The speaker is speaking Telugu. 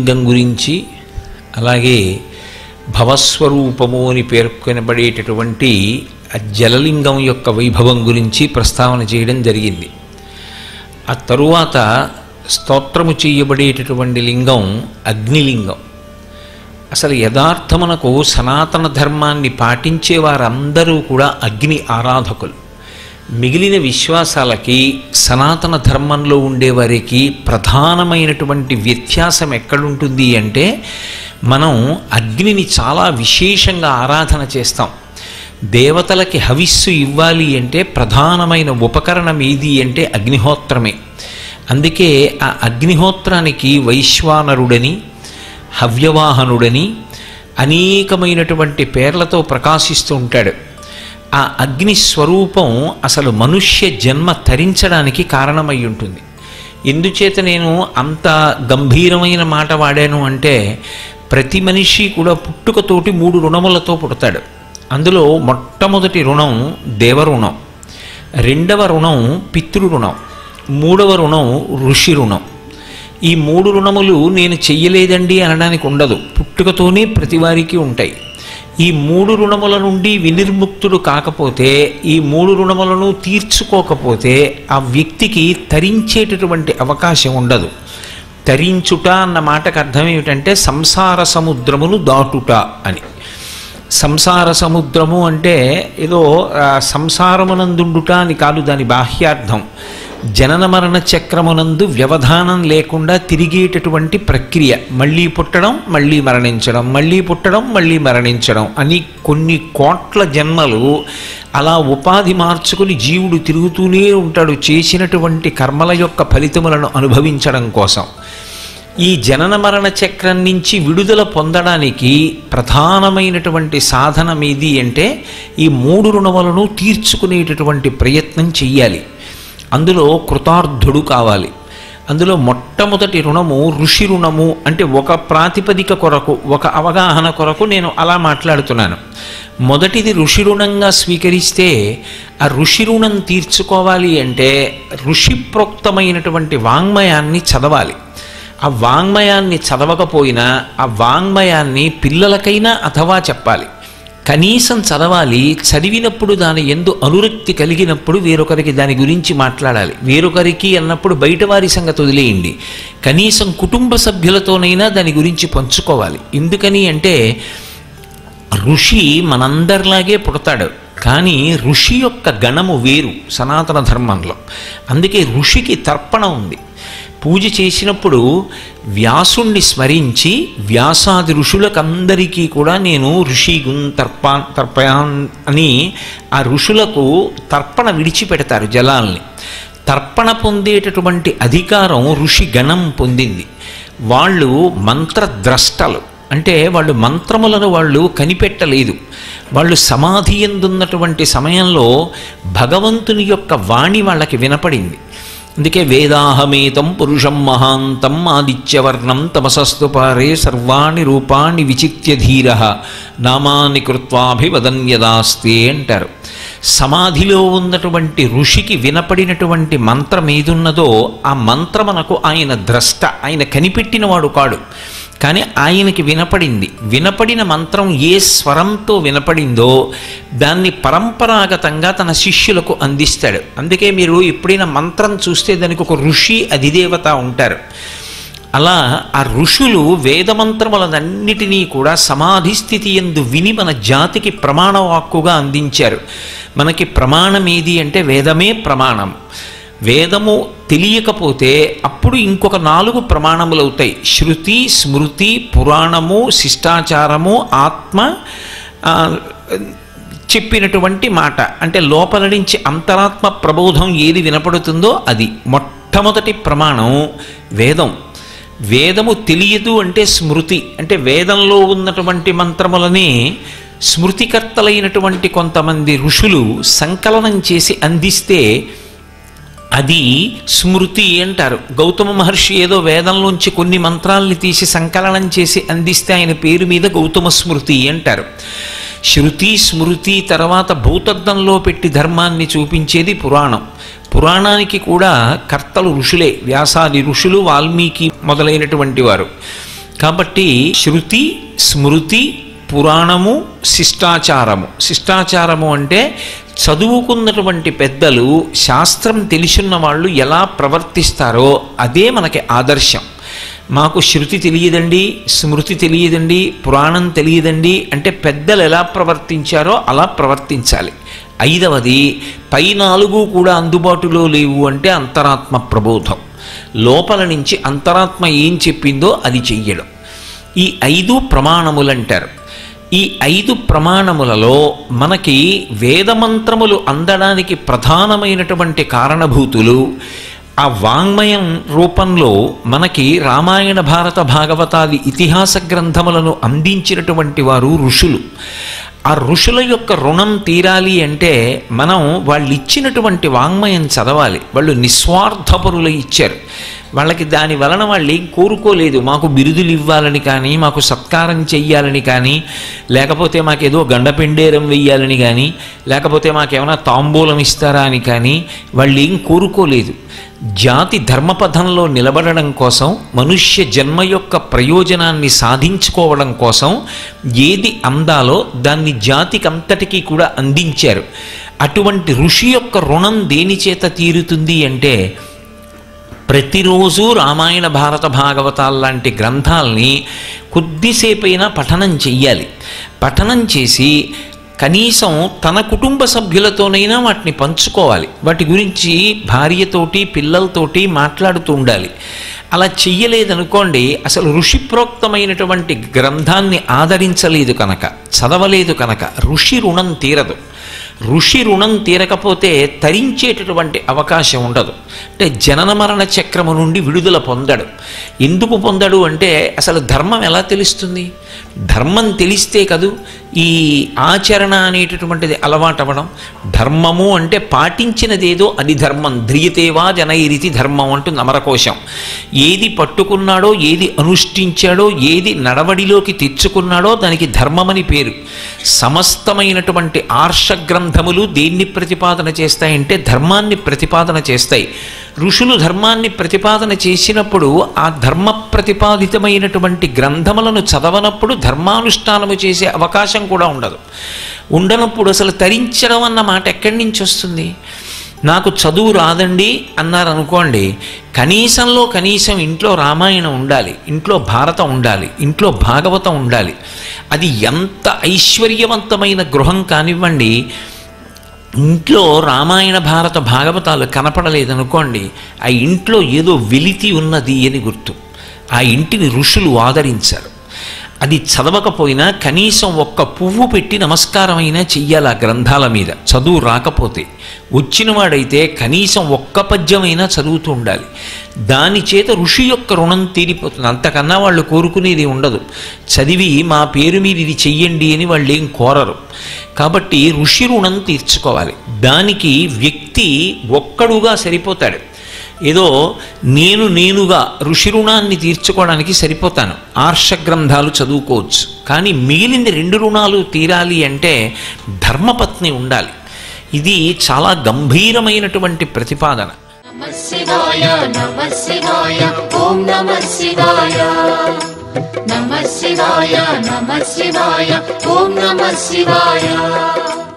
లింగం గురించి అలాగే భవస్వరూపము అని పేర్కొనబడేటటువంటి ఆ జలలింగం యొక్క వైభవం గురించి ప్రస్తావన చేయడం జరిగింది ఆ తరువాత స్తోత్రము చేయబడేటటువంటి లింగం అగ్నిలింగం అసలు యథార్థమునకు సనాతన ధర్మాన్ని పాటించే వారందరూ కూడా అగ్ని ఆరాధకులు మిగిలిన విశ్వాసాలకి సనాతన ధర్మంలో ఉండేవారికి ప్రధానమైనటువంటి వ్యత్యాసం ఎక్కడుంటుంది అంటే మనం అగ్నిని చాలా విశేషంగా ఆరాధన చేస్తాం దేవతలకి హవిస్సు ఇవ్వాలి అంటే ప్రధానమైన ఉపకరణం ఏది అంటే అగ్నిహోత్రమే అందుకే ఆ అగ్నిహోత్రానికి వైశ్వానరుడని హవ్యవాహనుడని అనేకమైనటువంటి పేర్లతో ప్రకాశిస్తూ ఉంటాడు ఆ అగ్ని స్వరూపం అసలు మనుష్య జన్మ తరించడానికి కారణమై ఉంటుంది ఎందుచేత నేను అంత గంభీరమైన మాట వాడాను అంటే ప్రతి మనిషి కూడా పుట్టుకతోటి మూడు రుణములతో పుడతాడు అందులో మొట్టమొదటి రుణం దేవరుణం రెండవ రుణం పితృ రుణం మూడవ రుణం ఋషి రుణం ఈ మూడు రుణములు నేను చెయ్యలేదండి అనడానికి ఉండదు పుట్టుకతోనే ప్రతివారికి ఉంటాయి ఈ మూడు రుణముల నుండి వినిర్ముక్తుడు కాకపోతే ఈ మూడు రుణములను తీర్చుకోకపోతే ఆ వ్యక్తికి తరించేటటువంటి అవకాశం ఉండదు తరించుట అన్న మాటకు అర్థం ఏమిటంటే సంసార సముద్రమును దాటుట అని సంసార సముద్రము అంటే ఏదో ఆ, సంసారమునందుండుట అని కాదు దాని బాహ్యార్థం జనన మరణ చక్రమునందు వ్యవధానం లేకుండా తిరిగేటటువంటి ప్రక్రియ మళ్ళీ పుట్టడం మళ్ళీ మరణించడం మళ్ళీ పుట్టడం మళ్ళీ మరణించడం అని కొన్ని కోట్ల జన్మలు అలా ఉపాధి మార్చుకుని జీవుడు తిరుగుతూనే ఉంటాడు చేసినటువంటి కర్మల యొక్క ఫలితములను అనుభవించడం కోసం ఈ జనన మరణ చక్రం నుంచి విడుదల పొందడానికి ప్రధానమైనటువంటి సాధనం ఏది అంటే ఈ మూడు రుణములను తీర్చుకునేటటువంటి ప్రయత్నం చెయ్యాలి అందులో కృతార్థుడు కావాలి అందులో మొట్టమొదటి రుణము ఋషి రుణము అంటే ఒక ప్రాతిపదిక కొరకు ఒక అవగాహన కొరకు నేను అలా మాట్లాడుతున్నాను మొదటిది ఋషి రుణంగా స్వీకరిస్తే ఆ ఋషి రుణం తీర్చుకోవాలి అంటే ఋషి ప్రోక్తమైనటువంటి వాంగ్మయాన్ని చదవాలి ఆ వాంగ్మయాన్ని చదవకపోయినా ఆ వాంగ్మయాన్ని పిల్లలకైనా అథవా చెప్పాలి కనీసం చదవాలి చదివినప్పుడు దాని ఎందు అనురక్తి కలిగినప్పుడు వేరొకరికి దాని గురించి మాట్లాడాలి వేరొకరికి అన్నప్పుడు బయట వారి సంగతి వదిలేయండి కనీసం కుటుంబ సభ్యులతోనైనా దాని గురించి పంచుకోవాలి ఎందుకని అంటే ఋషి మనందరిలాగే పుడతాడు కానీ ఋషి యొక్క గణము వేరు సనాతన ధర్మంలో అందుకే ఋషికి తర్పణ ఉంది పూజ చేసినప్పుడు వ్యాసుణ్ణి స్మరించి వ్యాసాది ఋషులకందరికీ కూడా నేను ఋషి గున్ తర్పా తర్పయాన్ అని ఆ ఋషులకు తర్పణ విడిచిపెడతారు జలాల్ని తర్పణ పొందేటటువంటి అధికారం ఋషి గణం పొందింది వాళ్ళు మంత్రద్రష్టలు అంటే వాళ్ళు మంత్రములను వాళ్ళు కనిపెట్టలేదు వాళ్ళు సమాధి ఎందున్నటువంటి సమయంలో భగవంతుని యొక్క వాణి వాళ్ళకి వినపడింది అందుకే వేదాహమేతం పురుషం మహాంతం ఆదిత్యవర్ణం తమసస్తు పారే సర్వాణి రూపాణి విచిత్య ధీర నామాని కృత్వాభివదన్యదాస్తే అంటారు సమాధిలో ఉన్నటువంటి ఋషికి వినపడినటువంటి మంత్రం ఏదున్నదో ఆ మంత్రమునకు ఆయన ద్రష్ట ఆయన కనిపెట్టినవాడు కాడు కానీ ఆయనకి వినపడింది వినపడిన మంత్రం ఏ స్వరంతో వినపడిందో దాన్ని పరంపరాగతంగా తన శిష్యులకు అందిస్తాడు అందుకే మీరు ఎప్పుడైనా మంత్రం చూస్తే దానికి ఒక ఋషి అధిదేవత ఉంటారు అలా ఆ ఋషులు వేదమంత్రములనన్నిటినీ కూడా సమాధి స్థితి ఎందు విని మన జాతికి ప్రమాణవాక్కుగా అందించారు మనకి ప్రమాణం ఏది అంటే వేదమే ప్రమాణం వేదము తెలియకపోతే అప్పుడు ఇంకొక నాలుగు ప్రమాణములు అవుతాయి శృతి స్మృతి పురాణము శిష్టాచారము ఆత్మ ఆ, చెప్పినటువంటి మాట అంటే లోపల నుంచి అంతరాత్మ ప్రబోధం ఏది వినపడుతుందో అది మొట్టమొదటి ప్రమాణం వేదం వేదము తెలియదు అంటే స్మృతి అంటే వేదంలో ఉన్నటువంటి మంత్రములని స్మృతికర్తలైనటువంటి కొంతమంది ఋషులు సంకలనం చేసి అందిస్తే అది స్మృతి అంటారు గౌతమ మహర్షి ఏదో వేదంలోంచి కొన్ని మంత్రాల్ని తీసి సంకలనం చేసి అందిస్తే ఆయన పేరు మీద గౌతమ స్మృతి అంటారు శృతి స్మృతి తర్వాత భూతద్దంలో పెట్టి ధర్మాన్ని చూపించేది పురాణం పురాణానికి కూడా కర్తలు ఋషులే వ్యాసాది ఋషులు వాల్మీకి మొదలైనటువంటి వారు కాబట్టి శృతి స్మృతి పురాణము శిష్టాచారము శిష్టాచారము అంటే చదువుకున్నటువంటి పెద్దలు శాస్త్రం తెలిసిన వాళ్ళు ఎలా ప్రవర్తిస్తారో అదే మనకి ఆదర్శం మాకు శృతి తెలియదండి స్మృతి తెలియదండి పురాణం తెలియదండి అంటే పెద్దలు ఎలా ప్రవర్తించారో అలా ప్రవర్తించాలి ఐదవది పై నాలుగు కూడా అందుబాటులో లేవు అంటే అంతరాత్మ ప్రబోధం లోపల నుంచి అంతరాత్మ ఏం చెప్పిందో అది చెయ్యడం ఈ ఐదు ప్రమాణములంటారు ఈ ఐదు ప్రమాణములలో మనకి వేదమంత్రములు అందడానికి ప్రధానమైనటువంటి కారణభూతులు ఆ వాంగ్మయం రూపంలో మనకి రామాయణ భారత భాగవతాది ఇతిహాస గ్రంథములను అందించినటువంటి వారు ఋషులు ఆ ఋషుల యొక్క రుణం తీరాలి అంటే మనం వాళ్ళు ఇచ్చినటువంటి వాంగ్మయం చదవాలి వాళ్ళు నిస్వార్థపరులు ఇచ్చారు వాళ్ళకి దాని వలన వాళ్ళు ఏం కోరుకోలేదు మాకు బిరుదులు ఇవ్వాలని కానీ మాకు సత్కారం చెయ్యాలని కానీ లేకపోతే మాకేదో గండపెండేరం వెయ్యాలని కానీ లేకపోతే మాకేమైనా తాంబూలం ఇస్తారా అని కానీ వాళ్ళు ఏం కోరుకోలేదు జాతి ధర్మపథంలో నిలబడడం కోసం మనుష్య జన్మ యొక్క ప్రయోజనాన్ని సాధించుకోవడం కోసం ఏది అందాలో దాన్ని జాతికి అంతటికీ కూడా అందించారు అటువంటి ఋషి యొక్క రుణం దేని చేత తీరుతుంది అంటే ప్రతిరోజు రామాయణ భారత భాగవతాల లాంటి గ్రంథాలని కొద్దిసేపైనా పఠనం చెయ్యాలి పఠనం చేసి కనీసం తన కుటుంబ సభ్యులతోనైనా వాటిని పంచుకోవాలి వాటి గురించి భార్యతోటి పిల్లలతోటి మాట్లాడుతూ ఉండాలి అలా చెయ్యలేదనుకోండి అసలు ఋషిప్రోక్తమైనటువంటి గ్రంథాన్ని ఆదరించలేదు కనుక చదవలేదు కనుక ఋషి రుణం తీరదు ఋషి రుణం తీరకపోతే తరించేటటువంటి అవకాశం ఉండదు అంటే జనన మరణ చక్రము నుండి విడుదల పొందడు ఎందుకు పొందడు అంటే అసలు ధర్మం ఎలా తెలుస్తుంది ధర్మం తెలిస్తే కదూ ఈ ఆచరణ అనేటటువంటిది అలవాటవడం ధర్మము అంటే పాటించినదేదో అది ధర్మం ధ్రియతేవా జనైరితి ధర్మం అంటుంది అమరకోశం ఏది పట్టుకున్నాడో ఏది అనుష్ఠించాడో ఏది నడవడిలోకి తెచ్చుకున్నాడో దానికి ధర్మమని పేరు సమస్తమైనటువంటి ఆర్ష గ్రంథములు దేన్ని ప్రతిపాదన చేస్తాయంటే ధర్మాన్ని ప్రతిపాదన చేస్తాయి ఋషులు ధర్మాన్ని ప్రతిపాదన చేసినప్పుడు ఆ ధర్మ ప్రతిపాదితమైనటువంటి గ్రంథములను చదవనప్పుడు ధర్మానుష్ఠానము చేసే అవకాశం కూడా ఉండదు ఉండనప్పుడు అసలు తరించడం అన్న మాట ఎక్కడి నుంచి వస్తుంది నాకు చదువు రాదండి అన్నారు అనుకోండి కనీసంలో కనీసం ఇంట్లో రామాయణం ఉండాలి ఇంట్లో భారతం ఉండాలి ఇంట్లో భాగవతం ఉండాలి అది ఎంత ఐశ్వర్యవంతమైన గృహం కానివ్వండి ఇంట్లో రామాయణ భారత భాగవతాలు కనపడలేదనుకోండి ఆ ఇంట్లో ఏదో వెలితి ఉన్నది అని గుర్తు ఆ ఇంటిని ఋషులు ఆదరించారు అది చదవకపోయినా కనీసం ఒక్క పువ్వు పెట్టి నమస్కారం అయినా చెయ్యాలి ఆ గ్రంథాల మీద చదువు రాకపోతే వచ్చినవాడైతే కనీసం ఒక్క పద్యమైనా చదువుతూ ఉండాలి దాని చేత ఋషి యొక్క రుణం తీరిపోతుంది అంతకన్నా వాళ్ళు కోరుకునేది ఉండదు చదివి మా పేరు మీద ఇది చెయ్యండి అని వాళ్ళు ఏం కోరరు కాబట్టి ఋషి రుణం తీర్చుకోవాలి దానికి వ్యక్తి ఒక్కడుగా సరిపోతాడు ఏదో నేను నేనుగా ఋషి రుణాన్ని తీర్చుకోవడానికి సరిపోతాను ఆర్ష గ్రంథాలు చదువుకోవచ్చు కానీ మిగిలిన రెండు రుణాలు తీరాలి అంటే ధర్మపత్ని ఉండాలి ఇది చాలా గంభీరమైనటువంటి ప్రతిపాదన నమ శివాయ నమ శివాయ ఓం నమ శివాయ నమ శివాయ నమ శివాయ ఓం నమ శివాయ